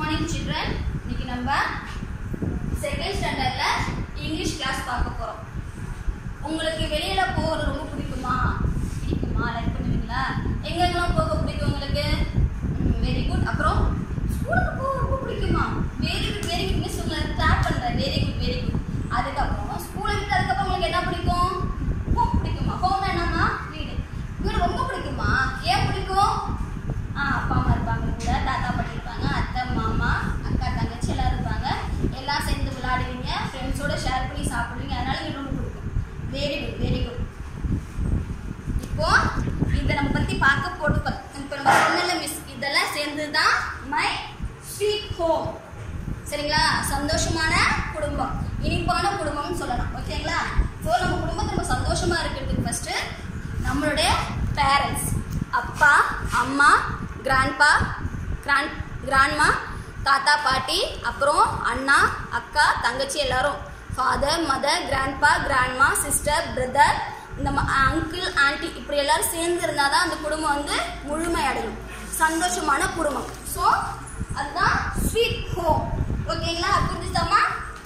Morning children இன்னைக்கு நம்ம second ஸ்டாண்டர்ட்ல இங்கிலீஷ் கிளாஸ் பார்க்க போறோம் உங்களுக்கு வெளியில போகிறது ரொம்ப பிடிக்குமா பிடிக்குமா லைக் பண்ணுவீங்களா எங்கெங்கெல்லாம் போக பிடிக்கும் உங்களுக்கு வெரி குட் அப்புறம் ஸ்கூலுக்கு போக ரொம்ப பிடிக்குமா very good very good miss உங்களை கிளாப் பண்றேன் வெரி குட் வெரி குட் அதுக்கப்புறம் ஸ்கூலை விட்டு அதுக்கப்புறம் உங்களுக்கு என்ன பிடிக்கும் ஹோம் பிடிக்குமா ஹோம் என்னன்னா வீடு வீடு ரொம்ப பிடிக்குமா ஏன் பிடிக்கும் ஆ அப்பா அம்மா இருப்பாங்க கூட தாத்தா பாட்டி இருப்பாங்க அத்தை மாமா அக்கா தங்கச்சி எல்லாம் இருப்பாங்க எல்லாம் சேர்ந்து விளையாடுவீங்க ஃப்ரெண்ட்ஸோட ஷேர் பண்ணி சாப்பிடுவீங்க அதனால எனக்கு ரொம்ப பிடிக்கும் வெரி குட் வெரி குட் இப்போ இதை நம்ம பத்தி பார்க்க போட்டு பத்- இப்போ நம்ம சொன்னல மிஸ் இதெல்லாம் சேர்ந்து தான் மை ஸ்வீட் ஹோம் சரிங்களா சந்தோஷமான குடும்பம் இனிப்பான குடும்பம்னு சொல்லலாம் ஓகேங்களா ஸோ நம்ம குடும்பம் நம்ம சந்தோஷமா இருக்கிறதுக்கு ஃபர்ஸ்ட் நம்மளுடைய பேரண்ட்ஸ் அப்பா அம்மா கிராண்ட்பா கிராண்ட் கிராண்ட்மா தாத்தா பாட்டி அப்புறம் அண்ணா அக்கா தங்கச்சி எல்லாரும் father mother grandpa grandma sister brother இந்த அங்கிள் ஆன்ட்டி இப்படி எல்லாரும் சேர்ந்து இருந்தால் தான் அந்த குடும்பம் வந்து முழுமை அடையும் சந்தோஷமான குடும்பம் ஸோ அதுதான் ஸ்வீட் ஹோம் ஓகேங்களா புரிஞ்சுதாமா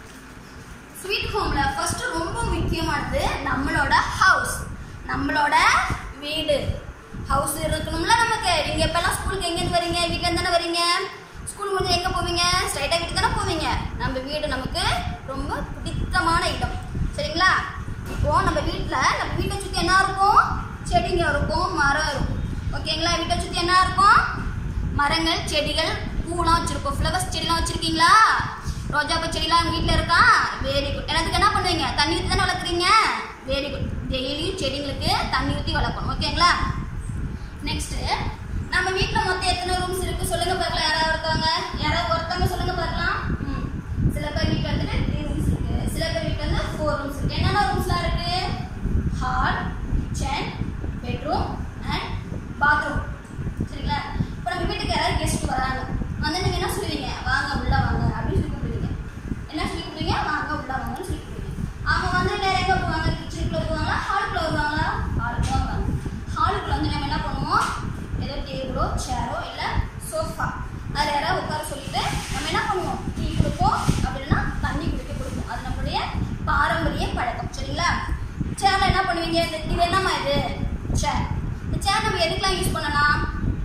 ஸ்வீட் ஹோம்ல ஃபர்ஸ்ட் ரொம்ப முக்கியமானது நம்மளோட ஹவுஸ் நம்மளோட வீடு ஹவுஸ் இருக்கணும்ல நமக்கு நீங்க எப்பெல்லாம் ஸ்கூலுக்கு எங்கேருந்து வரீங்க வீட்ல இருந்து தானே வரீங்க ஸ்கூல் முடிஞ்சு எங்க போவீங்க ஸ்ட்ரைட்டா வீட்டுக்கு தானே போவீங்க நம்ம வீடு நமக்கு ரொம்ப பிடித்தமான இடம் சரிங்களா இப்போ நம்ம வீட்ல நம்ம வீட்டை சுத்தி என்ன இருக்கும் செடிங்க இருக்கும் மரம் இருக்கும் ஓகேங்களா வீட்டை சுத்தி என்ன இருக்கும் மரங்கள் செடிகள் பூலாம் வச்சிருக்கோம் ஃப்ளவர்ஸ் செடிலாம் வச்சிருக்கீங்களா ரோஜாப்பூ செடிலாம் வீட்டில் இருக்கா வெரி குட் எல்லாத்துக்கு என்ன பண்ணுவீங்க தண்ணி ஊற்றி தானே வளர்க்குறீங்க வெரி குட் டெய்லியும் செடிங்களுக்கு தண்ணி ஊற்றி வளர்க்கணும் ஓகேங்களா நெக்ஸ்ட் நம்ம வீட்டில் மொத்தம் எத்தனை ரூம்ஸ் இருக்கு சொல்லுங்க பார்க்கலாம் யாராவது இருக்காங்க யாராவது ஒருத்தவங்க சொல்லுங்க பார்க்கலாம் ம். சில பேர் வீட்டில் வந்துட்டு த்ரீ ரூம்ஸ் இருக்கு சில பேர் வீட்டில் வந்து ஃபோர் ரூம்ஸ் இருக்கு என்னென்ன ரூம்ஸ்லாம் இருக்கு hall kitchen bedroom and bathroom சரிங்களா இப்போ நம்ம வீட்டுக்கு யாராவது கெஸ்ட் வராங்க வந்து நீங்க என்ன சொல்லுவீங்க வாங்க உள்ள வாங்க அப்படின்னு சொல்லி கூப்பிடுவீங்க என்ன சொல்லி கூப்பிடுவீங்க வாங்க உள்ள வாங்கன்னு சொல்லி கூப்பிடுவீங்க அவங்க வந்து வேற எங்க போவாங்க கிச்சனுக்குள்ள போவாங்களா ஹாலுக்குள்ள வருவாங்களா ஹாலுக்கு வருவாங்க ஹாலுக்குள்ள வந்து நம்ம என்ன பண்ணுவோம் ஏதோ டேபிளோ சேரோ இல்ல சோஃபா அதில் யாராவது உட்கார சொல்லிட்டு நம்ம என்ன பண்ணுவோம் டீ கொடுப்போம் அப்படின்னா தண்ணி குடிக்க கொடுப்போம் அது நம்மளுடைய பாரம்பரிய பழக்கம் சரிங்களா சேர்ல என்ன பண்ணுவீங்க இது இது என்னம்மா இது சேர் இந்த சேர் நம்ம எதுக்கெல்லாம் யூஸ் பண்ணலாம்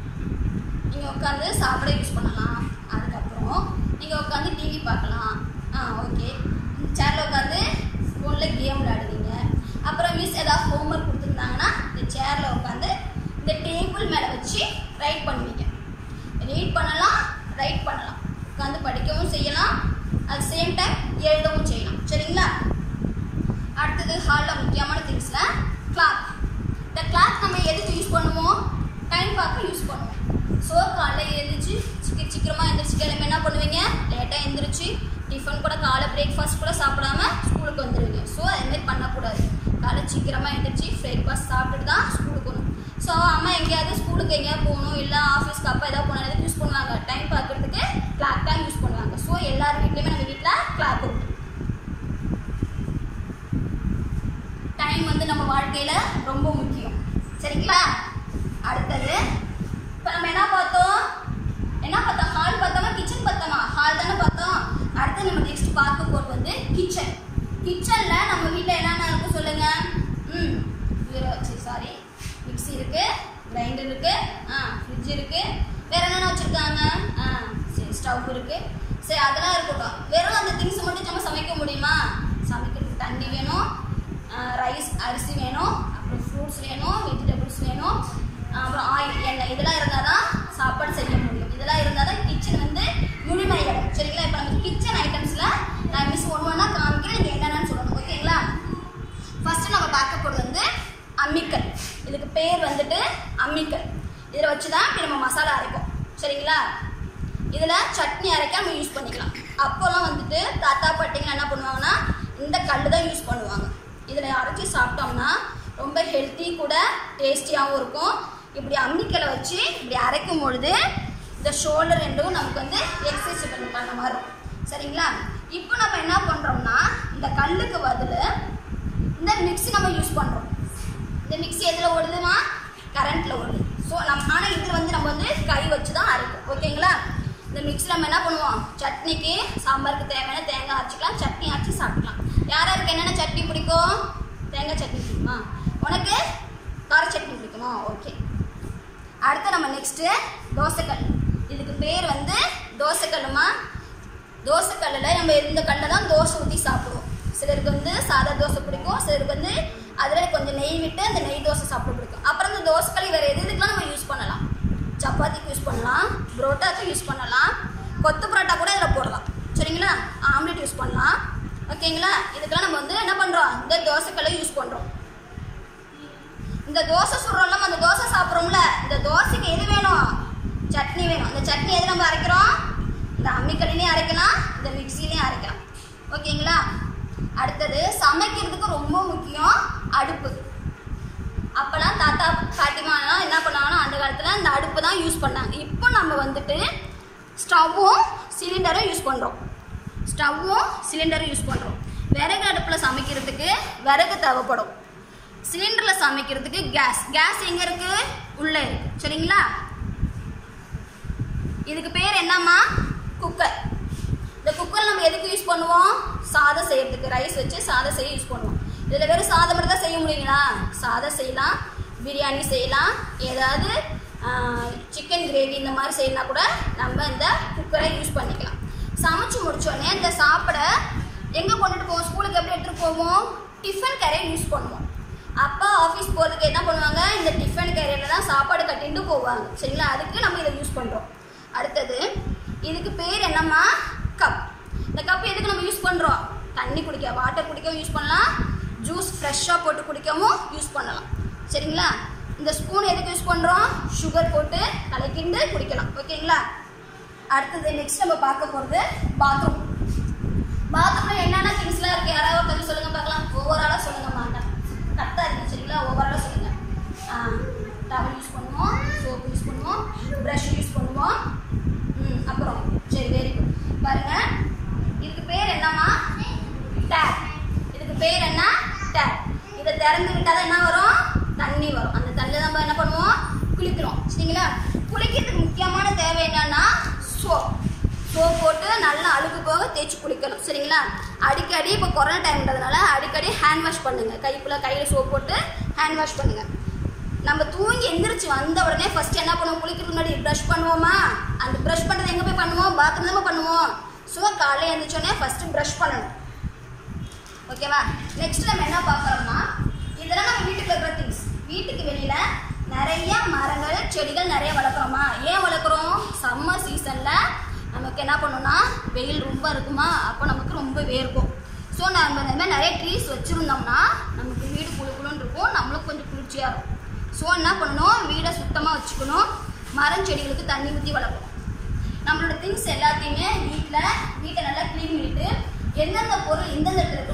நீங்க உட்காந்து சாப்பிட யூஸ் பண்ணலாம் அதுக்கப்புறம் நீங்க உட்காந்து டிவி பார்க்கலாம் ஆ ஓகே சேர்ல உட்காந்து ஃபோன்ல கேம் விளையாடுவீங்க அப்புறம் மிஸ் ஏதாவது ஹோம்ஒர்க் கொடுத்துருந்தாங்கன்னா இந்த சேர்ல உட்காந்து இந்த டேபிள் மேல வச்சு ரைட் பண்ணுவீங்க ரீட் பண்ணலாம் ரைட் பண்ணலாம் உட்காந்து படிக்கவும் செய்யலாம் அட் சேம் டைம் எழுதவும் செய்யலாம் சரிங்களா அடுத்தது ஹாலில் முக்கியமான திங்ஸ்ல கிளாக் இந்த கிளாக் நம்ம எதுக்கு யூஸ் பண்ணுவோம் டைம் பார்க்க யூஸ் பண்ணுவோம் ஸோ காலைல எழுந்திரிச்சு சீக்கிரம் சீக்கிரமாக எழுந்திரிச்சு கிளம்பி என்ன பண்ணுவீங்க லேட்டாக எழுந்திரிச்சு டிஃபன் கூட காலை பிரேக்ஃபாஸ்ட் கூட சாப்பிடாம ஸ்கூலுக்கு வந்துடுவீங்க ஸோ அதுமாரி பண்ணக்கூடாது காலை சீக்கிரமாக எழுந்திரிச்சு பிரேக்ஃபாஸ்ட் சாப்பிட்டுட்டு தான் ஸ்கூலுக்கு வரணும் ஸோ அம்மா எங்கேயாவது ஸ்கூலுக்கு எங்கேயாவது போகணும் இல்லை ஆஃபீஸ்க்கு அப்பா ஏதாவது போனால் எதுக்கு யூஸ் பண்ணுவாங்க டைம் பார்க்கறதுக்கு கிளாக் தான் யூஸ் பண்ணுவாங்க ஸோ எல்லார் வீட்லேயுமே நம்ம வீட்டில் கிளாக் இருக்கு டைம் வந்து நம்ம வாழ்க்கையில ரொம்ப முக்கியம் சரிங்களா அடுத்தது இப்போ நம்ம என்ன பார்த்தோம் என்ன பார்த்தோம் ஹால் பார்த்தோமா கிச்சன் பார்த்தோமா ஹால் தானே பார்த்தோம் அடுத்து நம்ம நெக்ஸ்ட் பார்க்க போகிறது வந்து கிச்சன் கிச்சன்ல நம்ம வீட்டில் என்னென்ன இருக்கும் சொல்லுங்க ம் சாரி மிக்ஸி இருக்கு கிரைண்டர் இருக்கு ஆ ஃப்ரிட்ஜ் இருக்கு வேற என்னென்ன வச்சிருக்காங்க ஆ சரி ஸ்டவ் இருக்கு சரி அதெல்லாம் இருக்கட்டும் வெறும் அந்த திங்ஸ் மட்டும் நம்ம சமைக்க முடியுமா சமைக்கிறதுக்கு தண்ணி வேணும் ரைஸ் அரிசி வேணும் அப்புறம் ஃப்ரூட்ஸ் வேணும் வெஜிடபிள்ஸ் வேணும் அப்புறம் ஆயில் எண்ணெய் இதெல்லாம் இருந்தால் தான் சாப்பாடு செய்ய முடியும் இதெல்லாம் இருந்தால் தான் கிச்சன் வந்து முழுமையடையும் சரிங்களா இப்போ நம்ம கிச்சன் ஐட்டம்ஸில் நான் மிஸ் ஒன்று ஒன்றா காமிக்கிறேன் நீங்கள் என்னென்னு சொல்லணும் ஓகேங்களா ஃபர்ஸ்ட் நம்ம பார்க்க போகிறது வந்து அம்மிக்கல் இதுக்கு பேர் வந்துட்டு அம்மிக்கல் இதில் வச்சு தான் இப்போ நம்ம மசாலா அரைப்போம் சரிங்களா இதில் சட்னி அரைக்க நம்ம யூஸ் பண்ணிக்கலாம் அப்போல்லாம் வந்துட்டு தாத்தா பாட்டிங்க என்ன பண்ணுவாங்கன்னா இந்த கல் தான் யூஸ் பண்ணுவாங்க இதில் அரைச்சி சாப்பிட்டோம்னா ரொம்ப ஹெல்த்தி கூட டேஸ்டியாகவும் இருக்கும் இப்படி அம்மிக்கலை வச்சு இப்படி அரைக்கும் பொழுது இந்த ஷோல்டர் ரெண்டும் நமக்கு வந்து எக்ஸசைஸ் பண்ண பண்ண மாதிரி இருக்கும் சரிங்களா இப்போ நம்ம என்ன பண்ணுறோம்னா இந்த கல்லுக்கு பதில் இந்த மிக்ஸி நம்ம யூஸ் பண்ணுறோம் இந்த மிக்ஸி எதில் ஓடுதுமா கரண்ட்டில் ஓடுது ஸோ நம்ம ஆனால் இதில் வந்து நம்ம வந்து கை வச்சு தான் அரைப்போம் ஓகேங்களா இந்த மிக்ஸில் நம்ம என்ன பண்ணுவோம் சட்னிக்கு சாம்பாருக்கு தேவையான தேங்காய் அரைச்சிக்கலாம் சட்னி அரைச்சி சாப்பிடலாம் யார் யாருக்கு என்னென்ன சட்னி பிடிக்கும் தேங்காய் சட்னி பிடிக்குமா உனக்கு கார சட்னி பிடிக்குமா ஓகே அடுத்து நம்ம நெக்ஸ்ட்டு தோசைக்கல் இதுக்கு பேர் வந்து தோசைக்கல்லுமா தோசைக்கல்லில் நம்ம இந்த கல்லில் தான் தோசை ஊற்றி சாப்பிடுவோம் சிலருக்கு வந்து சாதா தோசை பிடிக்கும் சிலருக்கு வந்து அதில் கொஞ்சம் நெய் விட்டு அந்த நெய் தோசை சாப்பிட பிடிக்கும் அப்புறம் இந்த தோசைக்கல் வேறு எது இதுக்கெலாம் நம்ம யூஸ் பண்ணலாம் சப்பாத்திக்கு யூஸ் பண்ணலாம் புரோட்டாக்கு யூஸ் பண்ணலாம் கொத்து பரோட்டா கூட இதில் போடலாம் சரிங்களா ஆம்லெட் யூஸ் பண்ணலாம் ஓகேங்களா இதுக்கெல்லாம் நம்ம வந்து என்ன பண்ணுறோம் இந்த தோசைக்கல்லை யூஸ் பண்ணுறோம் இந்த தோசை சுடுறோம்ல அந்த தோசை சாப்பிட்றோம்ல இந்த தோசைக்கு எது வேணும் சட்னி வேணும் அந்த சட்னி எது நம்ம அரைக்கிறோம் இந்த அம்மிக்கல்லையும் அரைக்கலாம் இந்த மிக்சிலையும் அரைக்கலாம் ஓகேங்களா அடுத்தது சமைக்கிறதுக்கு ரொம்ப முக்கியம் அடுப்பு அப்போலாம் தாத்தா பாட்டிமாலாம் என்ன பண்ணாங்கன்னா அந்த காலத்தில் இந்த அடுப்பு தான் யூஸ் பண்ணாங்க இப்போ நம்ம வந்துட்டு ஸ்டவ்வும் சிலிண்டரும் யூஸ் பண்ணுறோம் ஸ்டவ்வும் சிலிண்டரும் யூஸ் பண்ணுறோம் விறகு அடுப்பில் சமைக்கிறதுக்கு விறகு தேவைப்படும் சிலிண்டரில் சமைக்கிறதுக்கு கேஸ் கேஸ் எங்கே இருக்கு உள்ளே இருக்கு சரிங்களா இதுக்கு பேர் என்னம்மா குக்கர் இந்த குக்கர் நம்ம எதுக்கு யூஸ் பண்ணுவோம் சாதம் செய்யறதுக்கு ரைஸ் வச்சு சாதம் செய்ய யூஸ் பண்ணுவோம் இதில் வெறும் சாதம் மட்டும் தான் செய்ய முடியுங்களா சாதம் செய்யலாம் பிரியாணி செய்யலாம் ஏதாவது சிக்கன் கிரேவி இந்த மாதிரி செய்யலாம் கூட நம்ம இந்த குக்கரை யூஸ் பண்ணிக்கலாம் சமைச்சு முடிச்சோடனே இந்த சாப்பிட எங்கே கொண்டுட்டு போவோம் ஸ்கூலுக்கு எப்படி எடுத்துகிட்டு போவோம் டிஃபன் கேரியர் யூஸ் பண்ணுவோம் அப்பா ஆஃபீஸ் போகிறதுக்கு என்ன பண்ணுவாங்க இந்த டிஃபன் கேரியரில் தான் சாப்பாடு கட்டிட்டு போவாங்க சரிங்களா அதுக்கு நம்ம இதை யூஸ் பண்ணுறோம் அடுத்தது இதுக்கு பேர் என்னம்மா கப் இந்த கப் எதுக்கு நம்ம யூஸ் பண்ணுறோம் தண்ணி குடிக்க வாட்டர் குடிக்கவும் யூஸ் பண்ணலாம் ஜூஸ் ஃப்ரெஷ்ஷாக போட்டு குடிக்கவும் யூஸ் பண்ணலாம் சரிங்களா இந்த ஸ்பூன் எதுக்கு யூஸ் பண்ணுறோம் சுகர் போட்டு கலக்கிண்டு குடிக்கலாம் ஓகேங்களா அடுத்தது நெக்ஸ்ட் நம்ம பார்க்க போகிறது பாத்ரூம் பாத்ரூம்ல என்னென்ன திங்ஸ்லாம் இருக்கு யாராவது ஒருத்தர் சொல்லுங்க பார்க்கலாம் ஒவ்வொரு ஆளாக சொல்லுங்க மாட்டேன் கரெக்டாக இருக்கு சரிங்களா ஒவ்வொரு ஆளாக சொல்லுங்க டவல் யூஸ் பண்ணுவோம் சோப் யூஸ் பண்ணுவோம் ப்ரஷ் யூஸ் பண்ணுவோம் ம் அப்புறம் சரி வெரி குட் பாருங்க இதுக்கு பேர் என்னம்மா டேப் இதுக்கு பேர் என்ன டேப் இதை திறந்து விட்டால் என்ன வரும் தண்ணி வரும் அந்த தண்ணியில் நம்ம என்ன பண்ணுவோம் குளிக்கிறோம் சரிங்களா குளிக்கிறதுக்கு முக்கியமான தேவை என்னன்னா சோப் சோப் போட்டு நல்லா அழுக்கு போக தேய்ச்சி குளிக்கணும் சரிங்களா அடிக்கடி இப்போ கொரோனா டைம்ன்றதுனால அடிக்கடி ஹேண்ட் வாஷ் பண்ணுங்க கைக்குள்ள கையில் சோப் போட்டு ஹேண்ட் வாஷ் பண்ணுங்க நம்ம தூங்கி எந்திரிச்சு வந்த உடனே ஃபர்ஸ்ட் என்ன பண்ணுவோம் குளிக்கிறதுக்கு முன்னாடி ப்ரஷ் பண்ணுவோமா அந்த ப்ரஷ் பண்ணுறது எங்கே போய் பண்ணுவோம் பாத்ரூம் தான் பண்ணுவோம் ஸோ காலையில் எழுந்திரிச்சோடனே ஃபர்ஸ்ட் ப்ரஷ் பண்ணணும் ஓகேவா நெக்ஸ்ட் நம்ம என்ன பார்க்குறோம்னா இதெல்லாம் நம்ம வீட்டுக்கு இருக்கிற திங்ஸ் வீட்டுக்கு வெளியில நிறைய மரங்கள் செடிகள் நிறைய வளர்க்குறோமா ஏன் வளர்க்குறோம் சம்மர் சீசன்ல நமக்கு என்ன பண்ணணும்னா வெயில் ரொம்ப இருக்குமா அப்போ நமக்கு ரொம்ப வேர்க்கும் ஸோ நம்ம இந்த மாதிரி நிறைய ட்ரீஸ் வச்சுருந்தோம்னா நமக்கு வீடு குழு குழுன்னு இருக்கும் நம்மளுக்கு கொஞ்சம் குளிர்ச்சியாக இருக்கும் ஸோ என்ன பண்ணணும் வீடை சுத்தமாக வச்சுக்கணும் மரம் செடிகளுக்கு தண்ணி ஊற்றி வளர்க்கணும் நம்மளோட திங்ஸ் எல்லாத்தையுமே வீட்டில் வீட்டை நல்லா க்ளீன் பண்ணிட்டு எந்தெந்த பொருள் எந்தெந்த இடத்துல